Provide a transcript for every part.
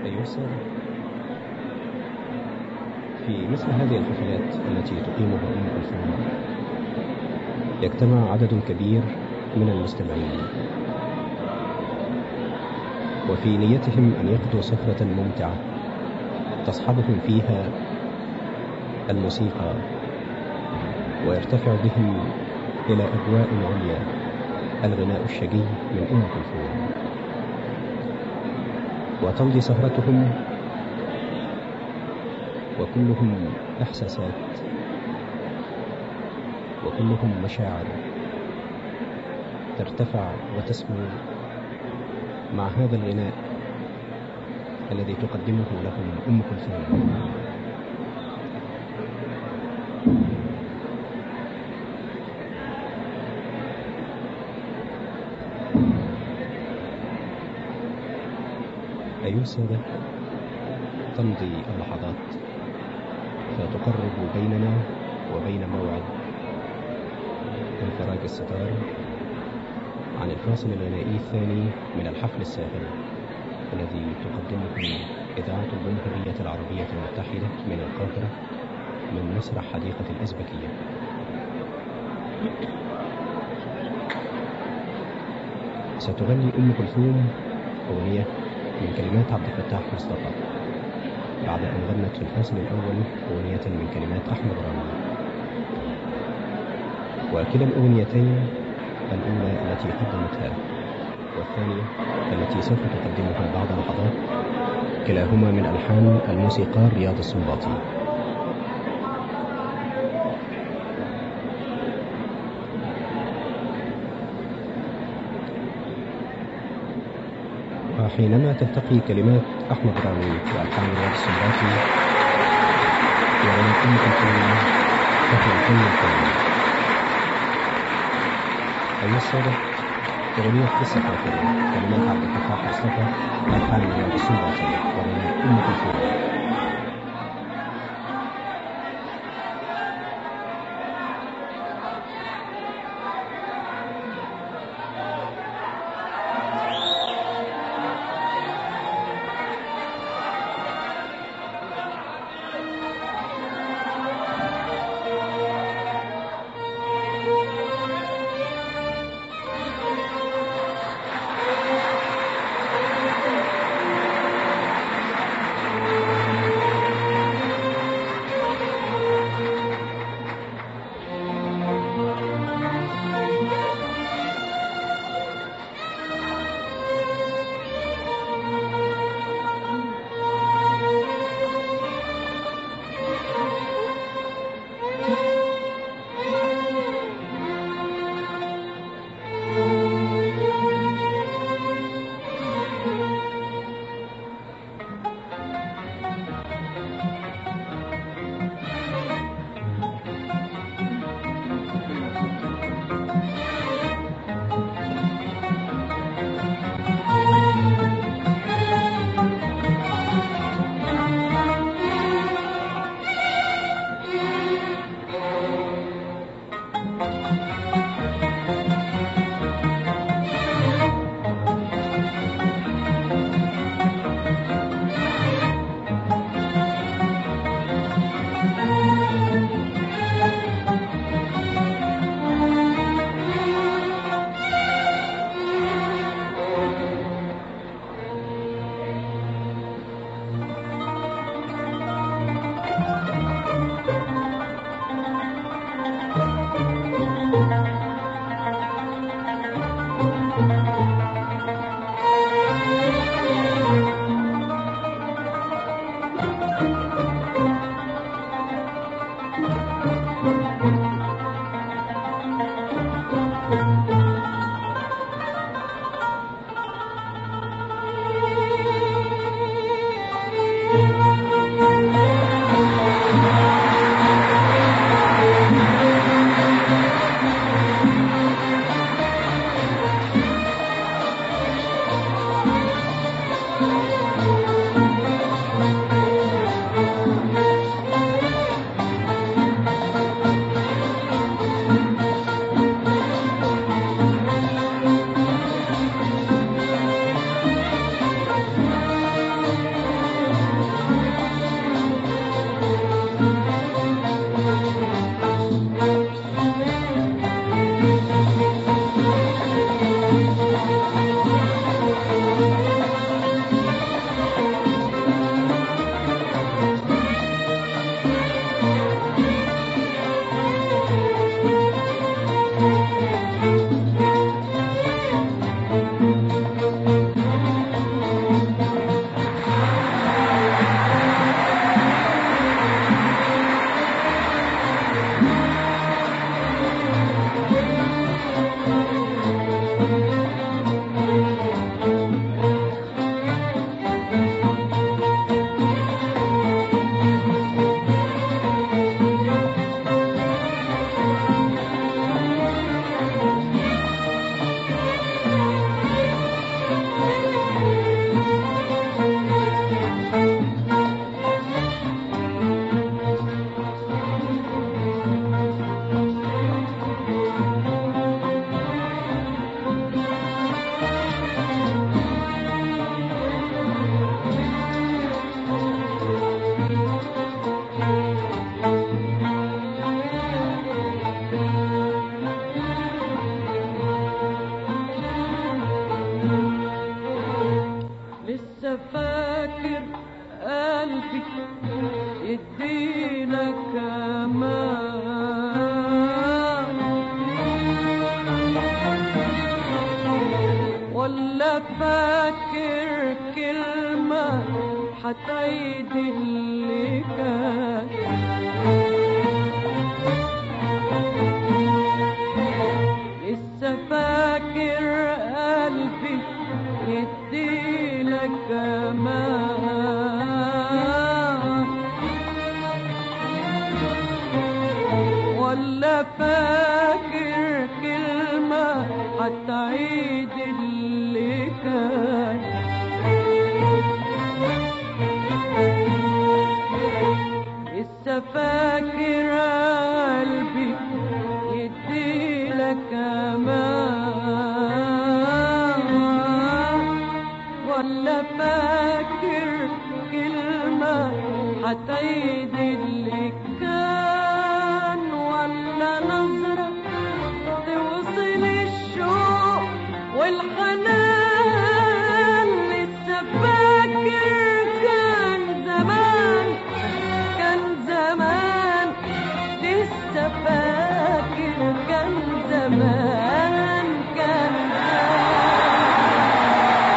أيها السادة في مثل هذه الحفلات التي تقيمها أم كلثوم يجتمع عدد كبير من المستمعين وفي نيتهم أن يقضوا سفرة ممتعة تصحبهم فيها الموسيقى ويرتفع بهم إلى أجواء عليا الغناء الشجي من أم كلثوم وتمضي سهرتهم وكلهم إحساسات وكلهم مشاعر ترتفع وتسمو مع هذا الغناء الذي تقدمه لهم أم كلثوم أيها السادة تمضي اللحظات فتقرب بيننا وبين موعد انفراج الستار عن الفاصل الغنائي الثاني من الحفل الساخر الذي تقدمه إذاعة الجمهورية العربية المتحدة من القاهرة من مسرح حديقة الأزبكية ستغني أم كلثوم أغنية من كلمات عبد الفتاح مصطفى بعد أن غنت في الفصل الأول أغنية من كلمات أحمد رامي وكلا الأغنيتين الأولى التي قدمتها والثانية التي سوف تقدمها بعد لحظات كلاهما من ألحان الموسيقار رياض السنباطي وحينما تلتقي كلمات أحمد راوي وألحان رياض السنباطي وغنى أم كلثوم فهو الفن الكامل أيها السادة أغنية لسه فاكرة كلمات عبد الفتاح مصطفى ألحان رياض السنباطي وغنى أم كلثوم لسه فاكر قلبي يديلك امان ولا فاكر كلمة هتعيد اللي كان لسه فاكر قلبي يديلك امان ولا فاكر كلمة هتعيد اللي كان لسه فاكر قلبي يديلك امان ولا فاكر كلمة هتعيد اللي كان ولا نظرة توصل الشوق والحنان لسه فاكر كان زمان كان زمان لسه فاكر كان زمان كان زمان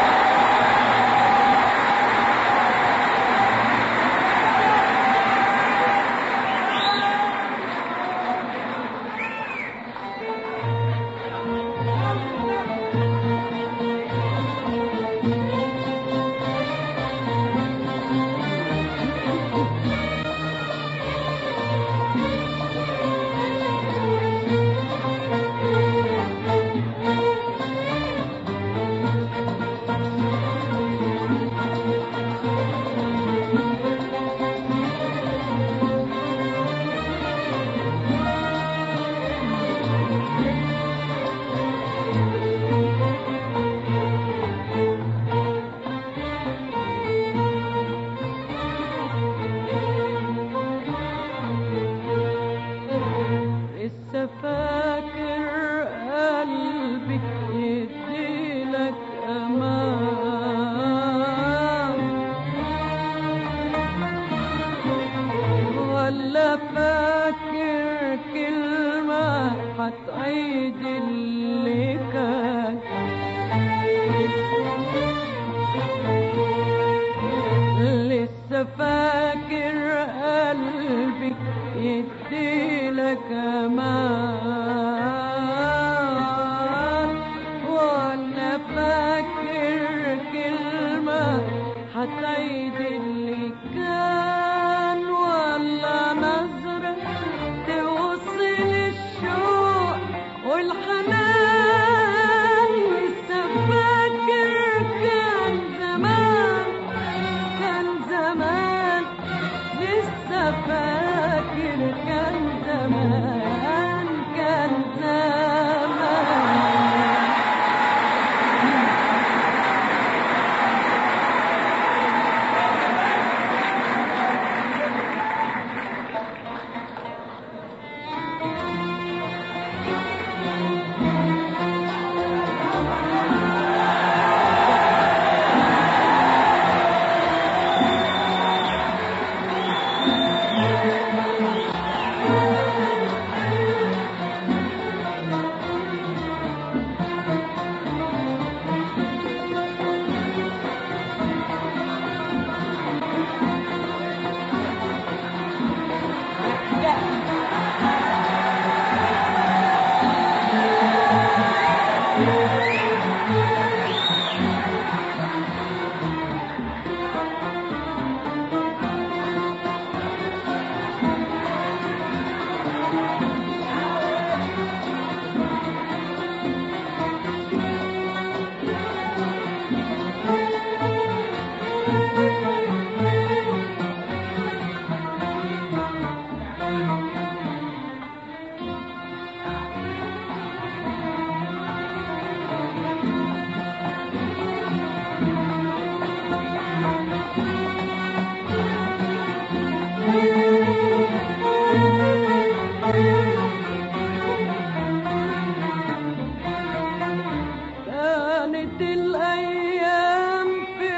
لسه فاكر قلبي يديلك امان ولا فاكر كلمة هتعيد اللي كان لسه فاكر قلبي يديلك امان ولا فاكر كلمة هتعيد اللي كان ولا نظرة توصل الشوق والحنان لسه فاكر كان زمان كان زمان لسه فاكر كان زمان كان زمان كانت الأيام في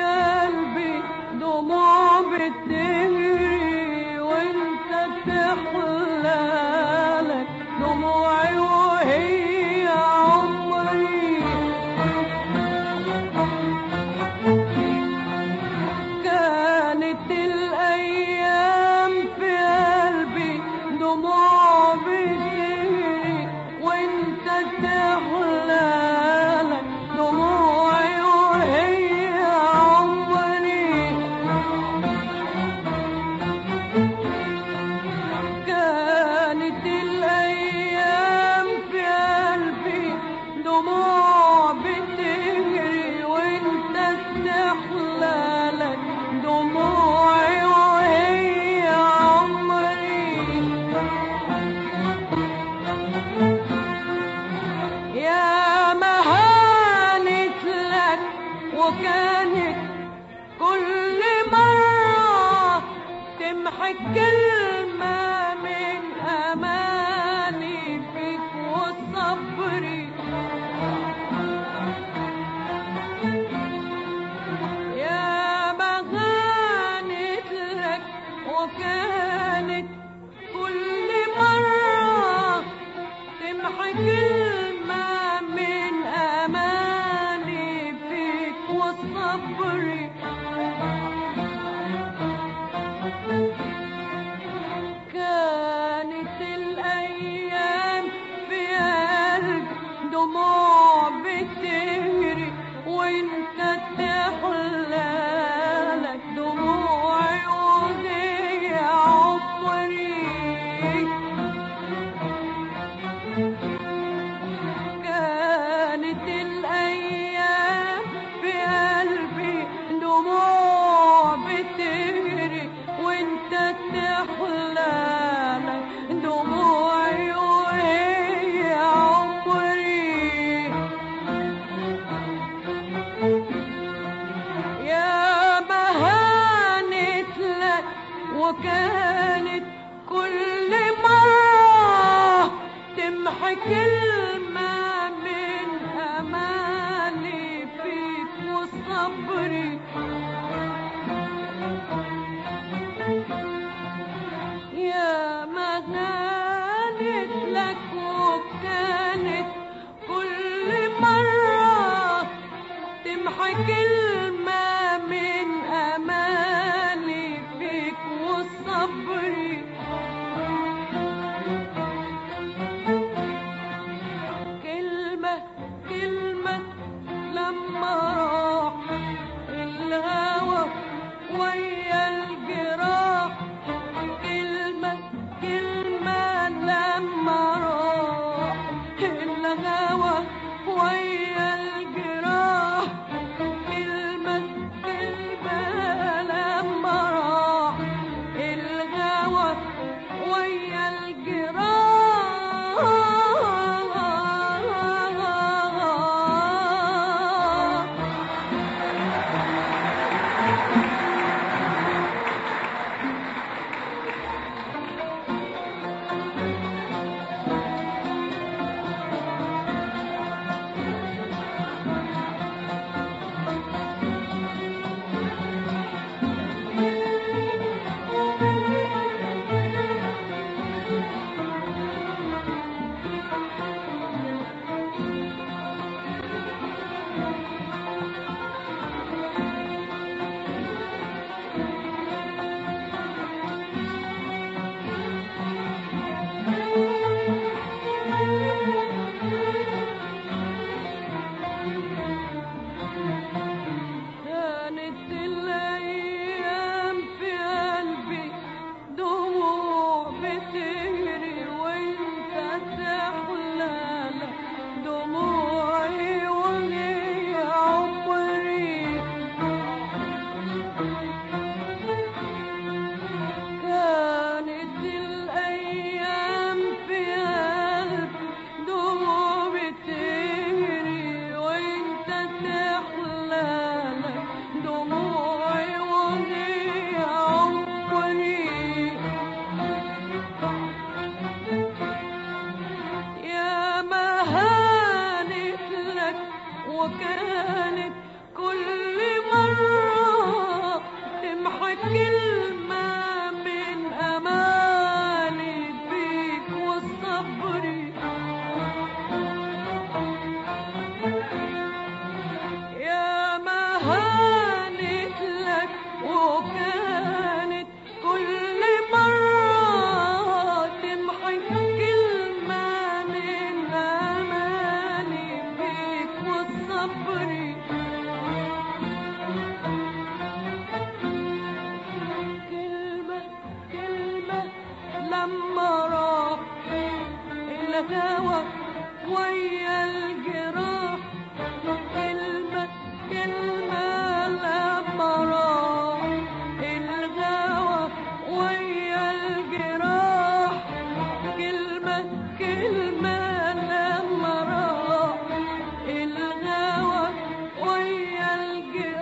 وكانت كل مرة تمحي كلمة من أماني فيك وصبري يا بغانت لك وكانت كل مرة تمحي كلمة من أماني فيك وصبري كانت الأيام في قلب دموع بتهري وانت تحلالك دموعي وهي عمري كانت الأيام في قلبي دموع بتهري وانت تحلالك دموعي وهي عمري يا مهانت لك وكانت كل مرة تمحي كلمة من أماني فيك وصبري يا مهانت لك وكانت كل مرة تمحي كلمة من أماني فيك وصبري كلمة كلمة لما راح الهوى ويا الجراح كلمة كلمة لما راح الهوى ويا الجراح كلمة كلمة لما راح الهوى ويا الجراح كانت الأيام في قلبي دموع بتجري وانت تحلالك دموعي وهي عمري كانت الأيام في قلب دموع بتجري وانت تحلالك دموعي وهي عمري يا مهانت لك وكانت كل مرة تمحي كلمة من أماني فيك وصبري يا مهانت لك وكانت كل مرة تمحي كلمة من أماني فيك وصبري كلمة كلمة لما راح الهوى ويا الجراح كلمة كلمة لما راح الهوى ويا الجراح كلمة كلمة لما راح الهوى ويا الجراح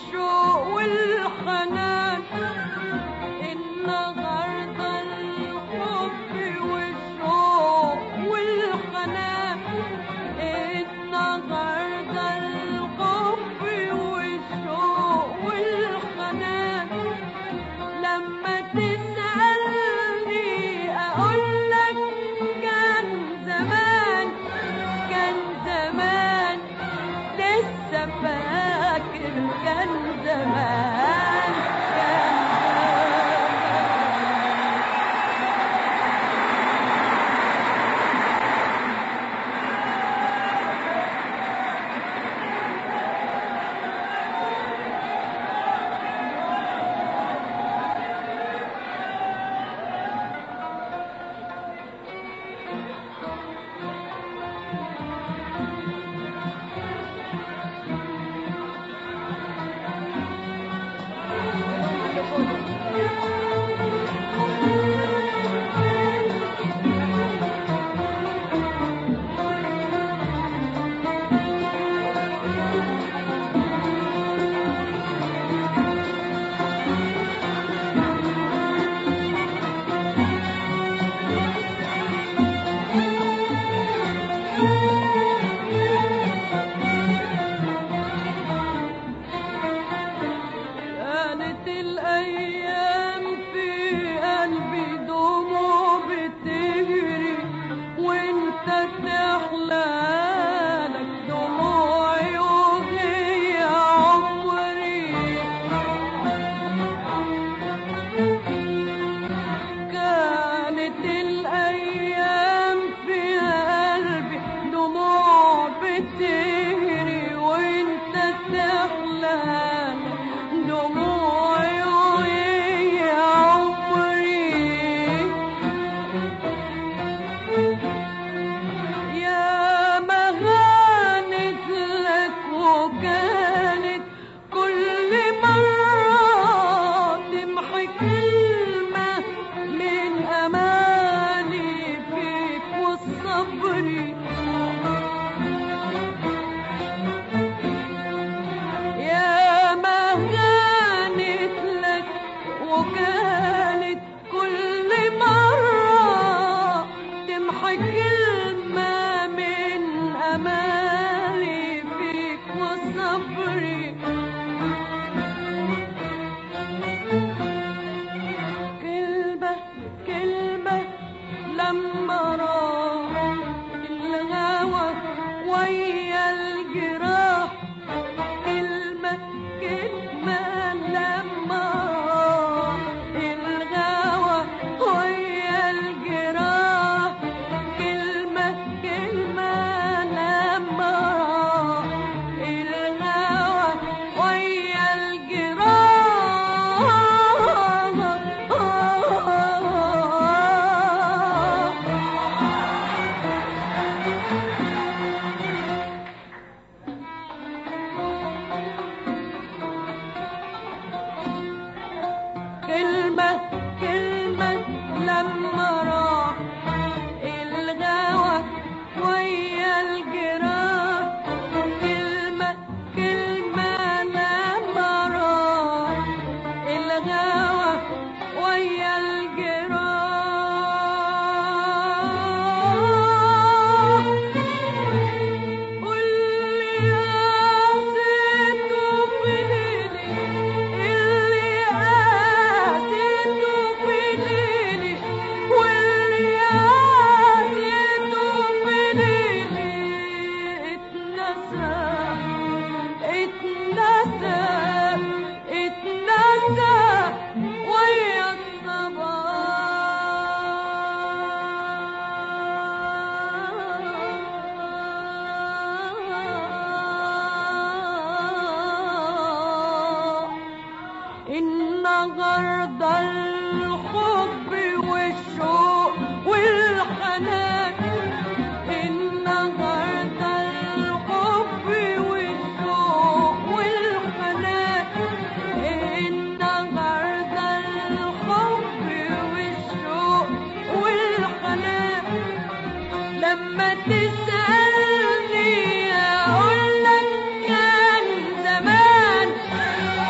والشوق والحنان النهارده الحب والشوق والحنان النهارده الحب والشوق والحنان لما تسألني أقول لك كان زمان كان زمان لسه فاكر كان زمان كان زمان كانت الأيام في قلبي دموع بتجري وانت تحلالك دموعي وهي عمري كانت الأيام في قلبي دموع بتجري وانت تحلالك دموعي وهي عمري يا ما هانت لك وكانت كل مرة تمحي كلمة من أماني فيك والصبر يا ما هانت لك وكانت كل مرة تمحي كلمة من أمالي فيك وصبري كلمة كلمة لما راح الهوى ويا الجراح كلمة كلمة لما راح الهوى ويا الجراح كلمة كلمة لما راح الهوى ويا الجراح كلمة كلمة لما راح الغوى ويا الجراح كلمة كلمة لما راح الغوى ويا الجراح واللي قاسيته في ليلي اللي قاسيته في ليلي واللي قاسيته في ليلي اتنسى اتنسى اتنسى ويا الصباح النهارده الحب والشوق والحنان النهارده الحب والشوق والحنان النهارده الحب والشوق والحنان لما تسألني أقول لك كان زمان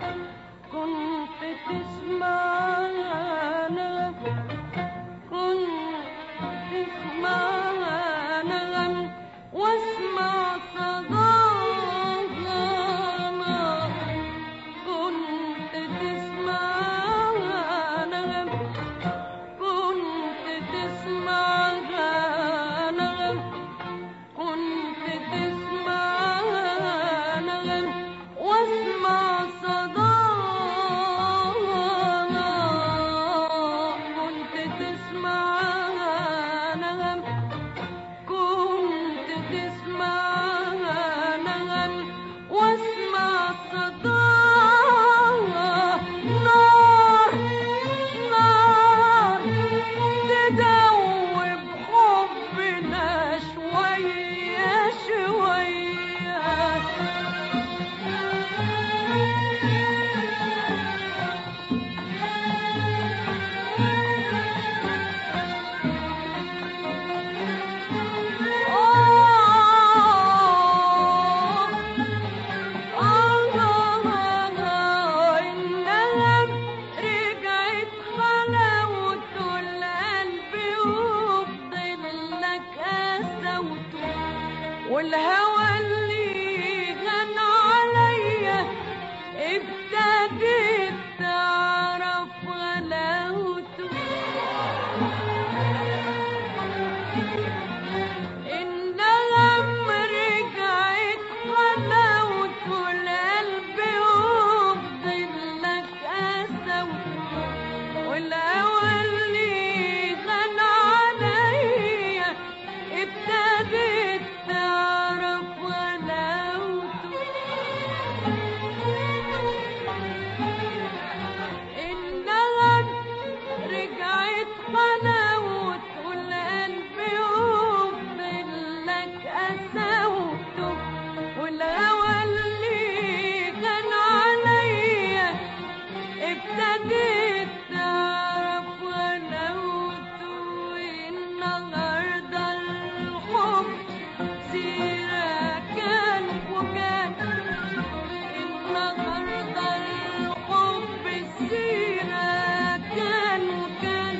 كنت تسمع نغم كنت تسمع نغم واسمع صداها كنت تسمع نغم كنت تسمع نغم كنت تسمع نغم واسمع صداها كنت تسمع نغم كنت تسمع نغم واسمع صداها نار نار تدوب حبنا شوية شوية النغم رجعت حلاوته القلب وفضلك قسوته والهوى اللي غنى عليا ابتديت تعرف غلاوته النغم رجعت حلاوته القلب وفضلك قسوته والهوى اللي غنى عليا ابتديت تعرف غلاوته النغم رجعت حلاوته القلب وفضلك قساوته والهوى اللي كان عليا ابتديت تعرف غلاوته النهارده الحب سيرة كان وكان النهارده الحب سيرة كان وكان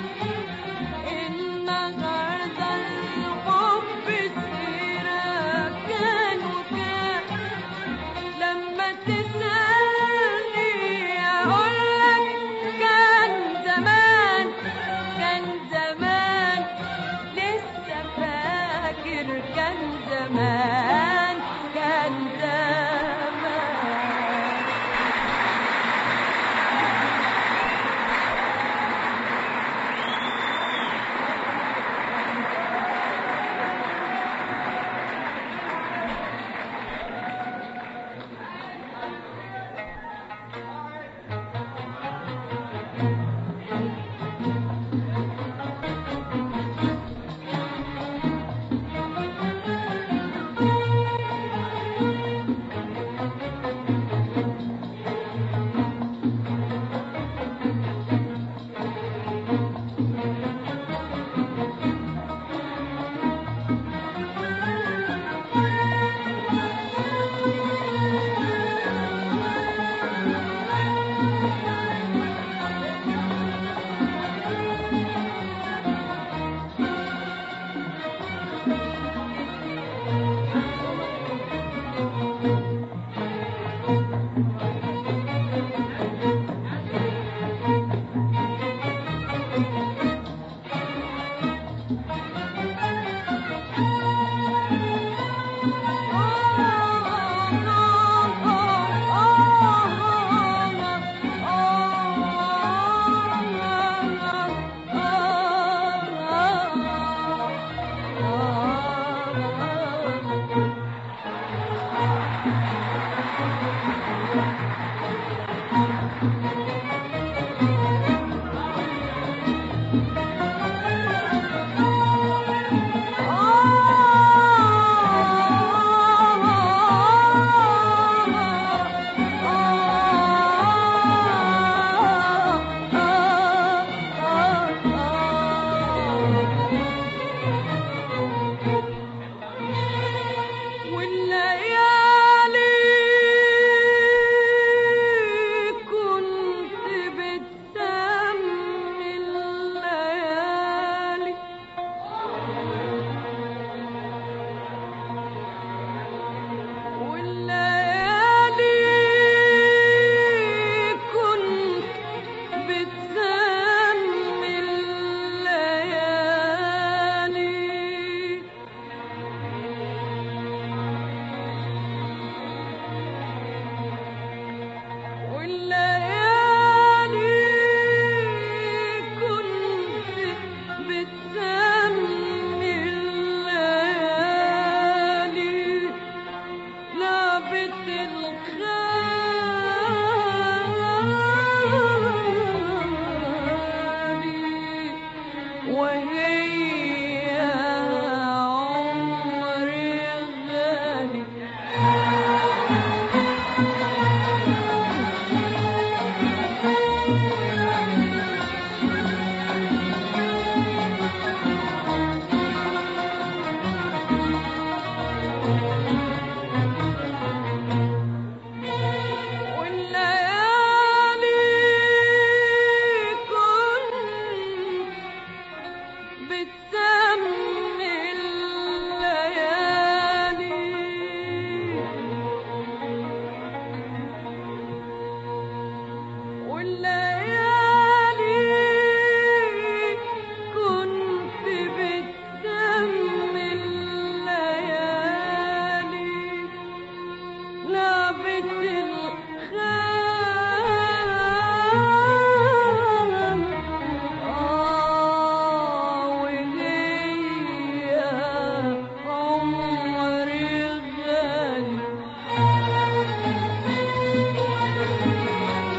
النهارده الحب سيرة كان وكان لما تسألني أقولك كان زمان كان زمان لسه فاكر كان زمان كان زمان والليالي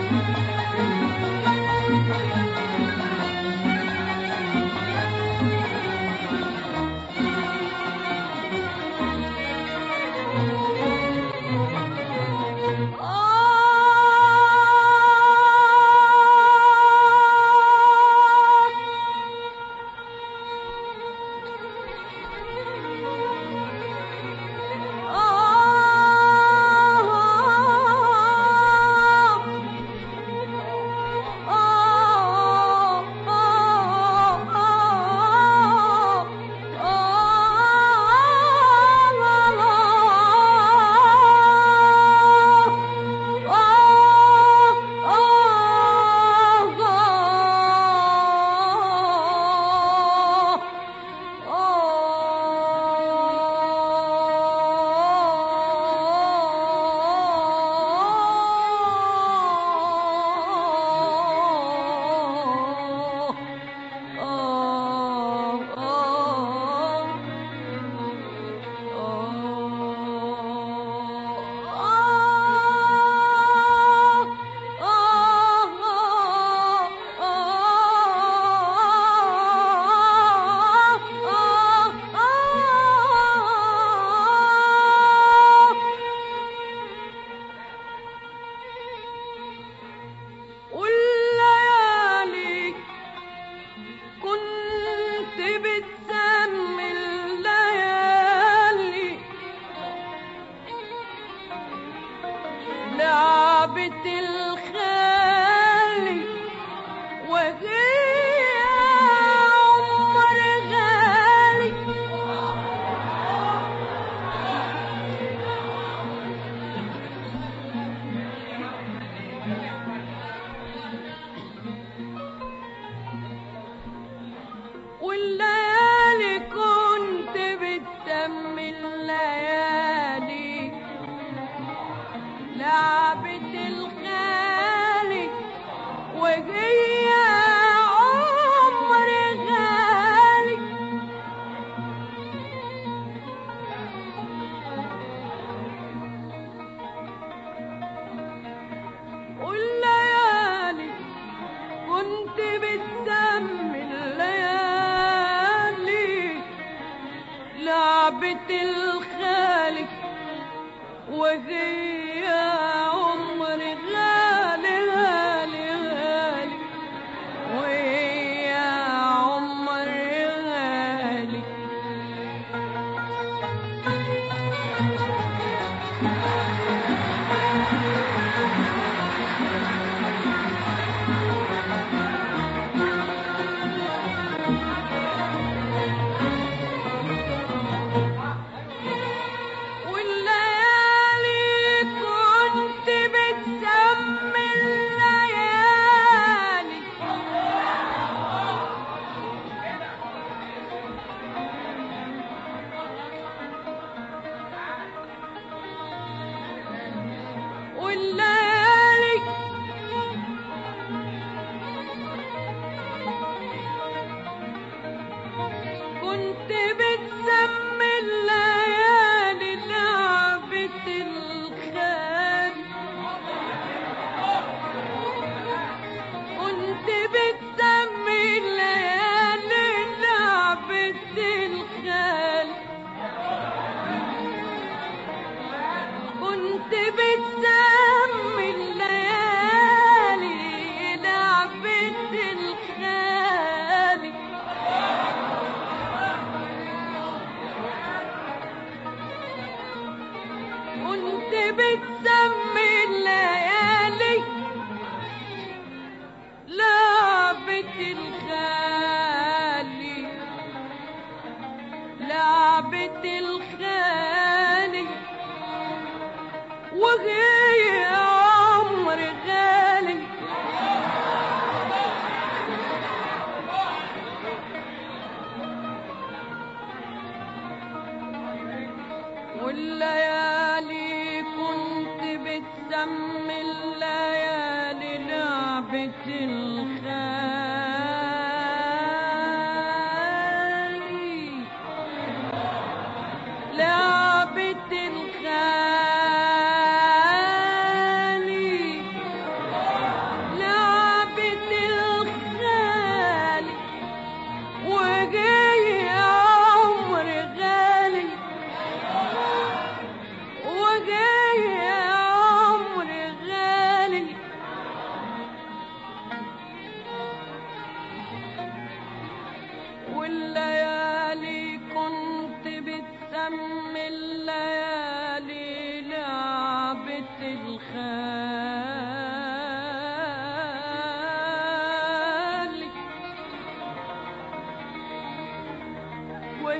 والليالي كنت بتسمي الليالي لعبة الخالي وهي عمر غالي والليالي كنت بتسمي الليالي لعبة الخالي وهي عمر غالي والليالي كنت بتسمي الليالي لعبة الخالق وهي عمر غالي غالي غالي وهي عمر غالي والليالي كنت بتسمي الليالي والليالي كنت بتسمي الليالي لعبة الخال كنت بتسمي الليالي لعبة الخال كنت بتسمي الليالي لعبة الخالي كنت بتسمي الليالي لعبة الخالي لعبة الخالي وهي عمر غالي والليالي كنت بتسمي الليالي لعبة الخالي لعبة الخالي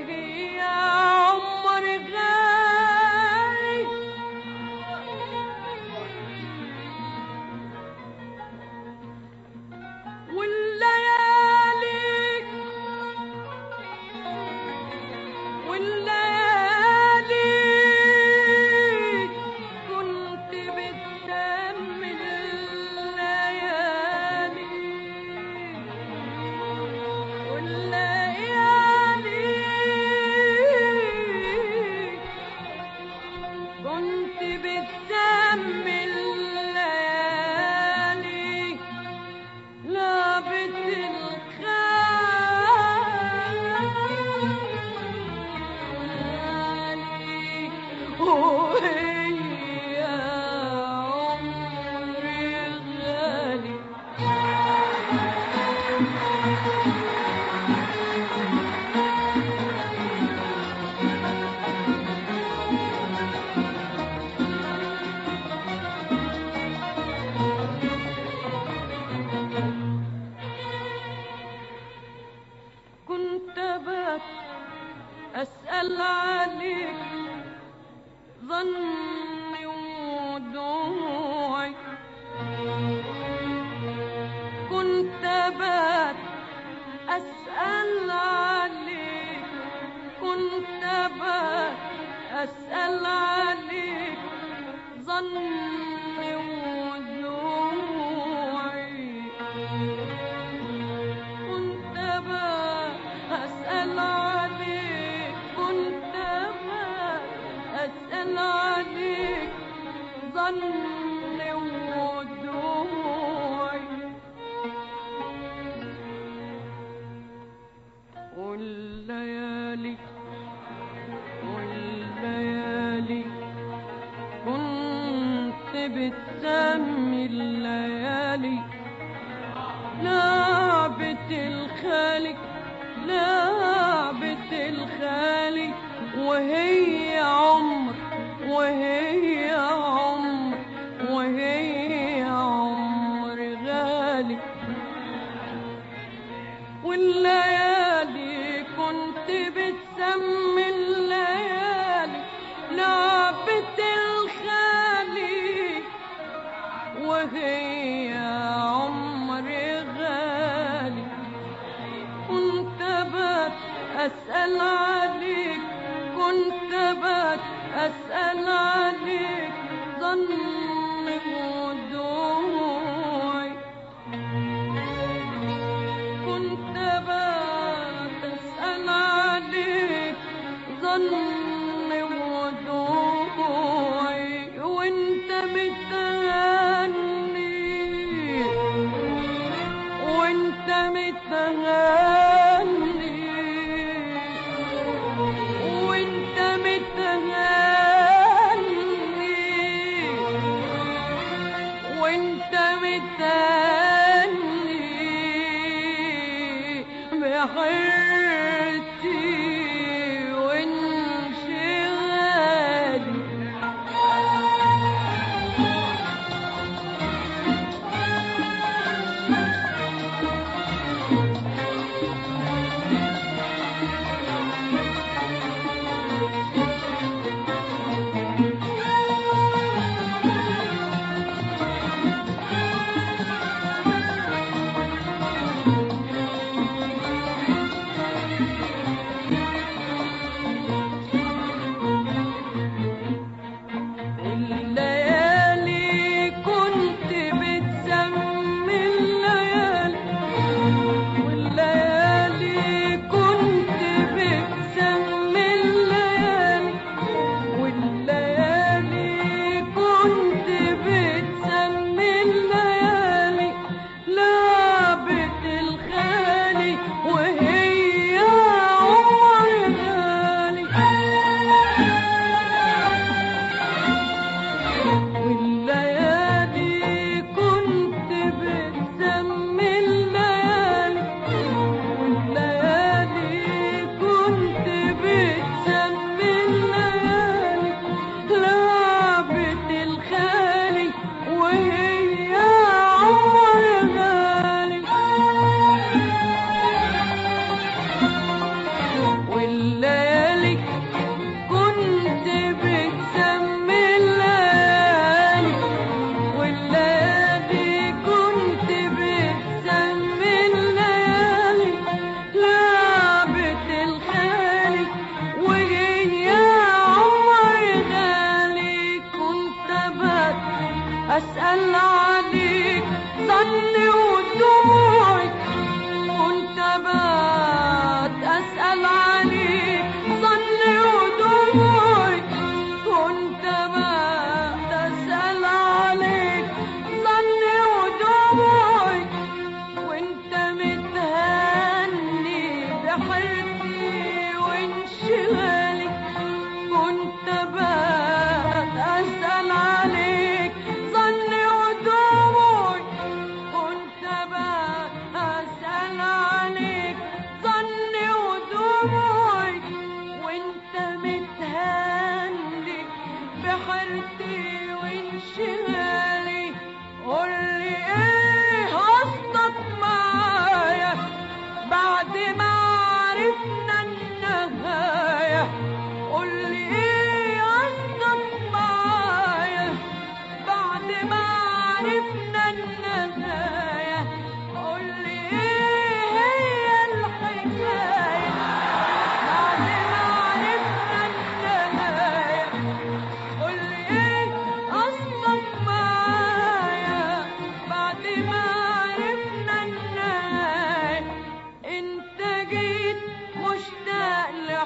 وهي عمر غالي والليالي والليالي كنت بتأمل الليالي والليالي كنت بتأمل الليالي لعبة الخيال وهي عمري غالي كنت بات أسأل عليك ظني ودموعي كنت بات أسأل عليك كنت بات أسأل عليك ظني ودموعي كنت أسأل عليك كنت أسأل عليك ظني ودموعي والليالي والليالي كنت بتسمي الليالي لعبة الخالق لعبة الخالق وهي عمر وهي عمر وهي عمر غالي والليالي كنت بتسمي الليالي لعبة الخالق وهي عمر غالي كنت بات أسأل عليك كنت بات أسأل عليك ظني ودموعي كنت بات أسأل عليك ظني ودموعي وانت متهني وانت متهني وانت متهني وانت متهني بحيرتي وانشغالي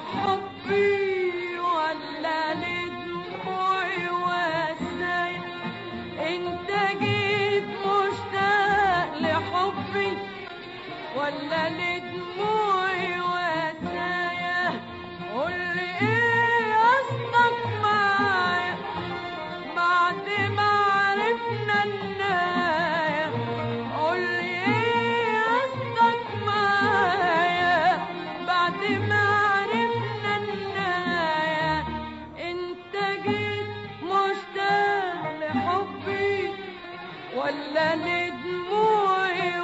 لحبي ولا لدموعي واسايا انت جيت مشتاق لحبي ولا لدموعي واسايا قولي ايه قصدك معايا بعد ما عرفنا النهاية قولي ايه قصدك معايا بعد ما عرفنا النهاية انت جيت مشتاق لحبي ولا لدموعي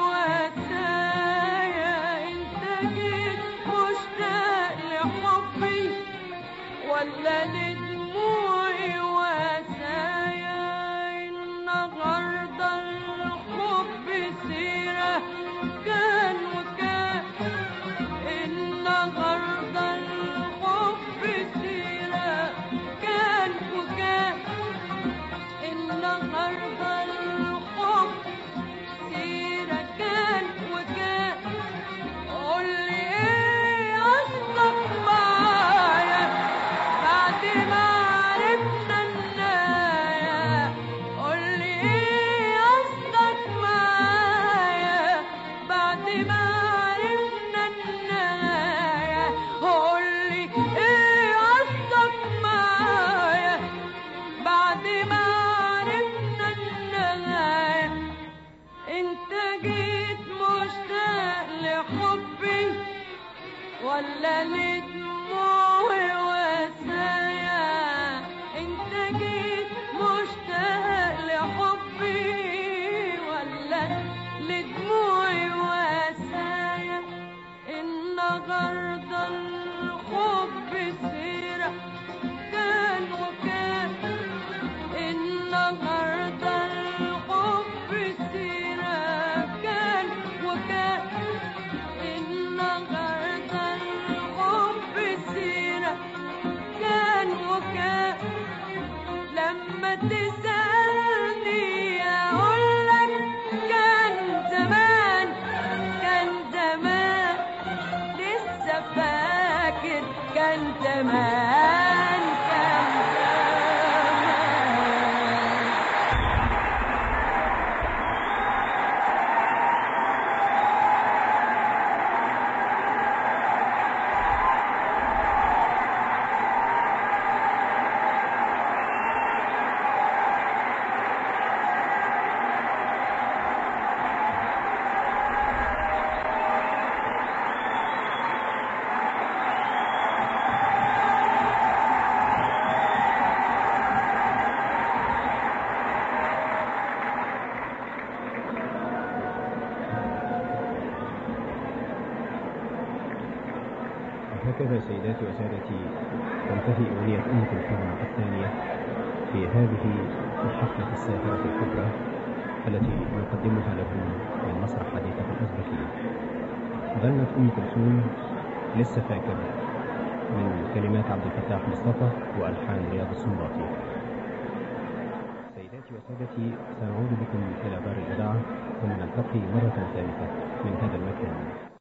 واسايا انت جيت مشتاق لحبي ولا لدموعي واسايا النهارده الحب سيرة كان وكان النهارده الحب سيرة كان وكان النهارده الحب سيرة كان وكان قولي ايه قصدك معايا بعد ما عرفنا النهاية قولي ايه قصدك معايا بعد ما عرفنا النهاية قولي ايه قصدك معايا بعد ما عرفنا النهاية انت جيت مشتاق لحبي ولا لدموعي واسايا انت جيت مشتاق لحبي ولا لدموعي واسايا النهارده الحب سيرة كان وكان النهارده الحب سيرة كان وكان النهارده الحب سيرة كان وكان لما تسألني أقولك كان زمان كان زمان لسه فاكر كان زمان كان زمان هكذا سيداتي وسادتي تنتهي أغنية أم كلثوم الثانية في هذه الحفلة الساهرة الكبرى التي نقدمها لكم من مسرح حديقة الأزبكية غنت أم كلثوم لسه فاكر من كلمات عبد الفتاح مصطفى وألحان رياض السنباطي سيداتي وسادتي سنعود بكم إلى دار الإذاعة ثم نلتقي مرة ثالثة من هذا المكان